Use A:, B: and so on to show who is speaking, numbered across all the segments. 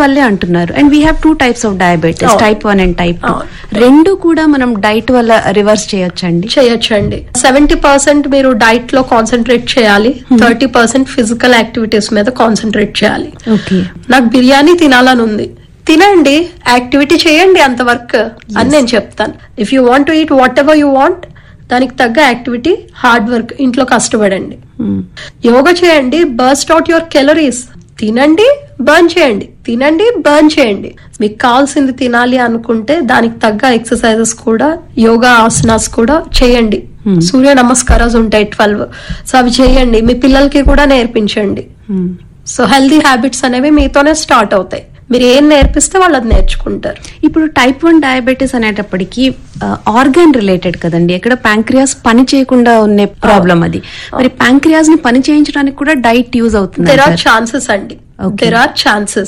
A: వల్లే అంటున్నారు and we have two types of diabetes
B: అవును.
A: Type one and type two
B: అవును.
A: రెండు కూడా మనం డైట్ వల్ల రివర్స్ చేయొచ్చండి
B: చేయొచ్చండి సెవెంటీ పర్సెంట్ మీరు డైట్ లో కాన్సన్ట్రేట్ చేయాలి థర్టీ పర్సెంట్ ఫిజికల్ యాక్టివిటీస్ మీద కాన్సన్ట్రేట్ చేయాలి
A: ఓకే
B: నాకు బిర్యానీ తినాలని ఉంది తినండి యాక్టివిటీ చేయండి అంత వర్క్ అని నేను చెప్తాను if you want to eat whatever you want దానికి తగ్గ యాక్టివిటీ హార్డ్ వర్క్ ఇంట్లో కష్టపడండి యోగా చేయండి బర్స్ట్ అవుట్ యువర్ కెలరీస్ తినండి బర్న్ చేయండి తినండి బర్న్ చేయండి మీకు కావాల్సింది తినాలి అనుకుంటే దానికి తగ్గ ఎక్సర్సైజెస్ కూడా యోగా ఆసనాస్ కూడా చేయండి సూర్య నమస్కారాలు ఉంటాయి ట్వెల్వ్ సో అవి చేయండి మీ పిల్లలకి కూడా నేర్పించండి సో హెల్దీ హ్యాబిట్స్ అనేవి మీతోనే స్టార్ట్ అవుతాయి మీరు ఏం నేర్పిస్తే వాళ్ళు అది నేర్చుకుంటారు
A: ఇప్పుడు టైప్ వన్ డయాబెటీస్ అనేటప్పటికి ఆర్గాన్ రిలేటెడ్ కదండి ఎక్కడ ప్యాంక్రియాస్ పని చేయకుండా ఉన్న ప్రాబ్లం అది మరి ప్యాంక్రియాస్ ని పని చేయించడానికి కూడా డైట్ యూజ్ అవుతుంది
B: దెర్ ఆర్
A: అంటారు.
B: ఛాన్సెస్ అండి
A: Okay.
B: దెర్ ఆర్ ఛాన్సెస్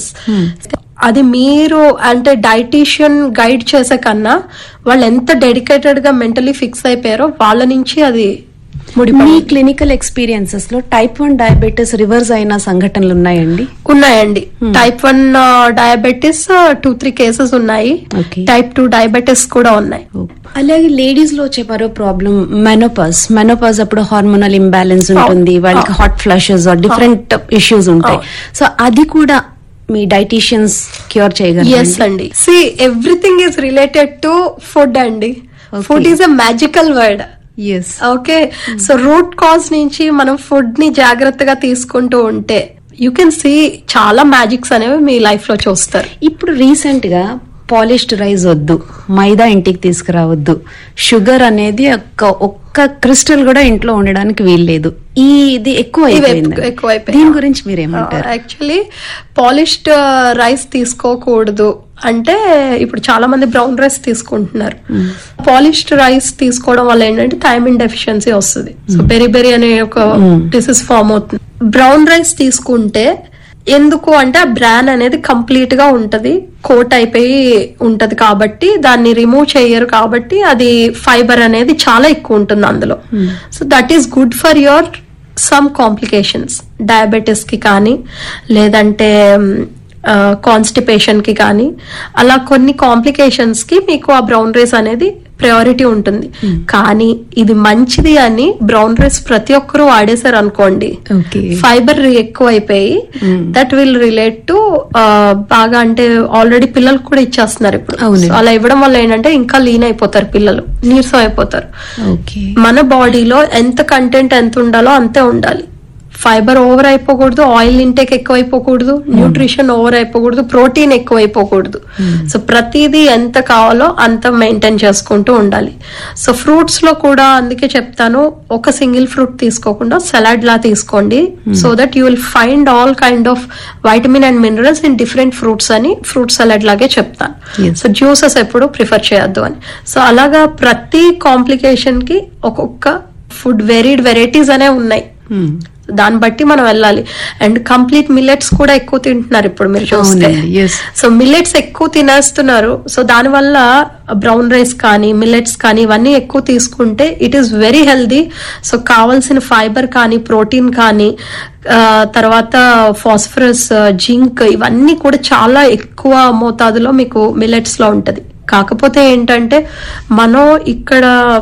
B: అది మీరు అంటే డైటీషియన్ గైడ్ చేసే కన్నా వాళ్ళు ఎంత డెడికేటెడ్ గా మెంటలీ ఫిక్స్ అయిపోయారో వాళ్ళ నుంచి అది
A: మీ
B: ముడిపడి
A: క్లినికల్ ఎక్స్పీరియన్సెస్ లో టైప్ వన్ డయాబెటీస్ రివర్స్ అయిన సంఘటనలు ఉన్నాయండి
B: ఉన్నాయండి type one diabetes two three cases ఉన్నాయి
A: Okay.
B: టైప్ టూ డయాబెటీస్ కూడా ఉన్నాయి
A: అలాగే లేడీస్ లో వచ్చే మరో ప్రాబ్లం మెనోపాస్ మెనోపాస్ అప్పుడు హార్మోనల్ ఇంబ్యాలెన్స్ ఉంటుంది వాళ్ళకి హాట్ ఫ్లషెస్ డిఫరెంట్ ఇష్యూస్ ఉంటాయి సో అది కూడా మీ డైటీషియన్స్ క్యూర్
B: ఎస్
A: చేయగలరు
B: అండి see everything is related to food అండి food is a magical word
A: yes
B: okay so root cause నుంచి మనం ఫుడ్ ని జాగ్రత్తగా తీసుకుంటూ ఉంటే యూ కెన్ సీ చాలా మ్యాజిక్స్ అనేవి మీ లైఫ్ లో చూస్తారు
A: ఇప్పుడు రీసెంట్ గా పాలిష్డ్ రైస్ వద్దు మైదా ఇంటికి తీసుకురావద్దు షుగర్ అనేది ఒక్క ఒక్క క్రిస్టల్ కూడా ఇంట్లో ఉండడానికి వీల్లేదు ఈ ఇది ఎక్కువ
B: ఇవి
A: అయిపోయింది
B: ఎక్కువైపోయాయి.
A: దీని గురించి మీరేమంటారు
B: యాక్చువల్లీ పాలిష్డ్ రైస్ తీసుకోకూడదు అంటే ఇప్పుడు చాలా మంది బ్రౌన్ రైస్ తీసుకుంటున్నారు పాలిష్డ్ రైస్ తీసుకోవడం వల్ల ఏంటంటే థైమిన్ డెఫిషియన్సీ వస్తుంది సో బెరీ బెరీ అనే ఒక డిసీజ్ ఫామ్ అవుతుంది బ్రౌన్ రైస్ తీసుకుంటే ఎందుకు అంటే ఆ బ్రాన్ అనేది కంప్లీట్ గా ఉంటది కోట్ అయిపోయి ఉంటది కాబట్టి దాన్ని రిమూవ్ చేయరు కాబట్టి అది ఫైబర్ అనేది చాలా ఎక్కువ ఉంటుంది అందులో so that is good for your some complications diabetes కి కానీ లేదంటే కాన్స్టిపేషన్ కి కానీ అలా కొన్ని కాంప్లికేషన్స్ కి మీకు ఆ బ్రౌన్ రైస్ అనేది ప్రయారిటీ ఉంటుంది కానీ ఇది మంచిది అని బ్రౌన్ రైస్ ప్రతి ఒక్కరూ వాడేశారు అనుకోండి
A: ఓకే
B: ఫైబర్ ఎక్కువ అయిపోయి దట్ విల్ రిలేట్ టు బాగా అంటే ఆల్రెడీ పిల్లలకు కూడా ఇచ్చేస్తున్నారు ఇప్పుడు
A: అవునండి.
B: So అలా ఇవ్వడం వల్ల ఏంటంటే ఇంకా లీన్ అయిపోతారు పిల్లలు నీరసం అయిపోతారు
A: ఓకే
B: మన బాడీలో ఎంత కంటెంట్ ఎంత ఉండాలో అంతే ఉండాలి ఫైబర్ ఓవర్ అయిపోకూడదు ఆయిల్ ఇంటేక్ ఎక్కువ అయిపోకూడదు న్యూట్రిషన్ ఓవర్ అయిపోకూడదు ప్రోటీన్ ఎక్కువ అయిపోకూడదు సో ప్రతిదీ ఎంత కావాలో అంత మెయింటైన్ చేసుకుంటూ ఉండాలి సో ఫ్రూట్స్ లో కూడా అందుకే చెప్తాను ఒక సింగిల్ ఫ్రూట్ తీసుకోకుండా సలాడ్ లా తీసుకోండి so that you will find all kind of vitamin and minerals in different fruits అని ఫ్రూట్ సలాడ్ లాగే చెప్తాను
A: Yes.
B: సో జ్యూసెస్ ఎప్పుడు ప్రిఫర్ చేయొద్దు అని సో అలాగా ప్రతి కాంప్లికేషన్ కి ఒక్కొక్క ఫుడ్ వెరీడ్ వెరైటీస్ అనే ఉన్నాయి దాన్ని బట్టి మనం వెళ్ళాలి అండ్ కంప్లీట్ మిల్లెట్స్ కూడా ఎక్కువ తింటున్నారు ఇప్పుడు మీరు చూస్తే
A: అవునండి, yes.
B: సో మిల్లెట్స్ ఎక్కువ తినేస్తున్నారు సో దానివల్ల బ్రౌన్ రైస్ కానీ మిల్లెట్స్ కానీ ఇవన్నీ ఎక్కువ తీసుకుంటే it is very healthy so కావాల్సిన ఫైబర్ కానీ ప్రోటీన్ కానీ ఆ, తర్వాత ఫాస్ఫరస్ జింక్ ఇవన్నీ కూడా చాలా ఎక్కువ మోతాదులో మీకు మిల్లెట్స్ లో ఉంటది కాకపోతే ఏంటంటే మనం ఇక్కడ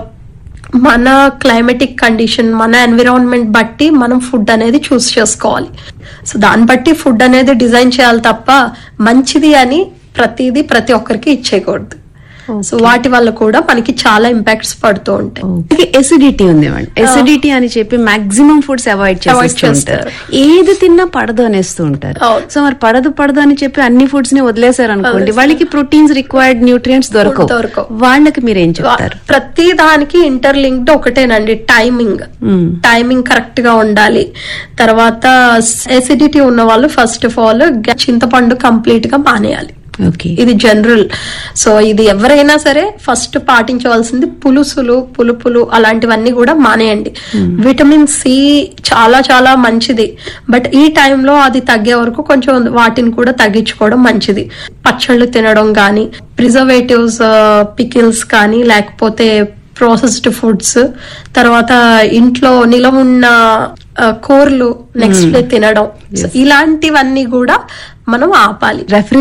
B: మన క్లైమేటిక్ కండిషన్ మన ఎన్విరాన్మెంట్ బట్టి మనం ఫుడ్ అనేది చూస్ చేసుకోవాలి సో దాన్ని బట్టి ఫుడ్ అనేది డిజైన్ చేయాలి తప్ప మంచిది అని ప్రతిదీ ప్రతి ఒక్కరికి ఇచ్చేయకూడదు సో వాటి వల్ల కూడా మనకి చాలా ఇంపాక్ట్స్ పడుతూ ఉంటాయి
A: ఎసిడిటీ ఉంది ఎసిడిటీ అని చెప్పి మాక్సిమం ఫుడ్స్ అవాయిడ్
B: Avoid
A: చేస్తూ ఉంటారు
B: చేస్తారు.
A: ఏది తిన్నా పడదు అనేస్తూ ఉంటారు
B: అవును.
A: సో మరి పడదు పడదు అని చెప్పి అన్ని ఫుడ్స్ ని వదిలేశారు అనుకోండి వాళ్ళకి ప్రోటీన్స్ రిక్వైర్డ్ న్యూట్రియంట్స్ దొరకవు
B: దొరకవు.
A: వాళ్ళకి మీరేం చెప్తారు
B: ప్రతి దానికి ఇంటర్లింక్డ్ ఒకటేనండి టైమింగ్
A: మ్మ్.
B: టైమింగ్ కరెక్ట్ గా ఉండాలి తర్వాత ఎసిడిటీ ఉన్న వాళ్ళు ఫస్ట్ ఆఫ్ ఆల్ చింతపండు కంప్లీట్ గా మానేయాలి
A: ఓకే
B: ఇది జనరల్ సో ఇది ఎవరైనా సరే ఫస్ట్ పాటించవలసింది పులుసులు పులుపులు అలాంటివన్నీ కూడా మానేయండి విటమిన్ సి చాలా చాలా మంచిది బట్ ఈ టైంలో అది తగ్గే వరకు కొంచెం వాటిని కూడా తగ్గించుకోవడం మంచిది పచ్చళ్ళు తినడం కానీ ప్రిజర్వేటివ్స్ పికిల్స్ కానీ లేకపోతే ప్రాసెస్డ్ ఫుడ్స్ తర్వాత ఇంట్లో నిలవ ఉన్న ఆ, కూరలు నెక్స్ట్ డే తినడం సో ఇలాంటివన్నీ కూడా మనం ఆపాలి
A: రెఫ్రిజరేటర్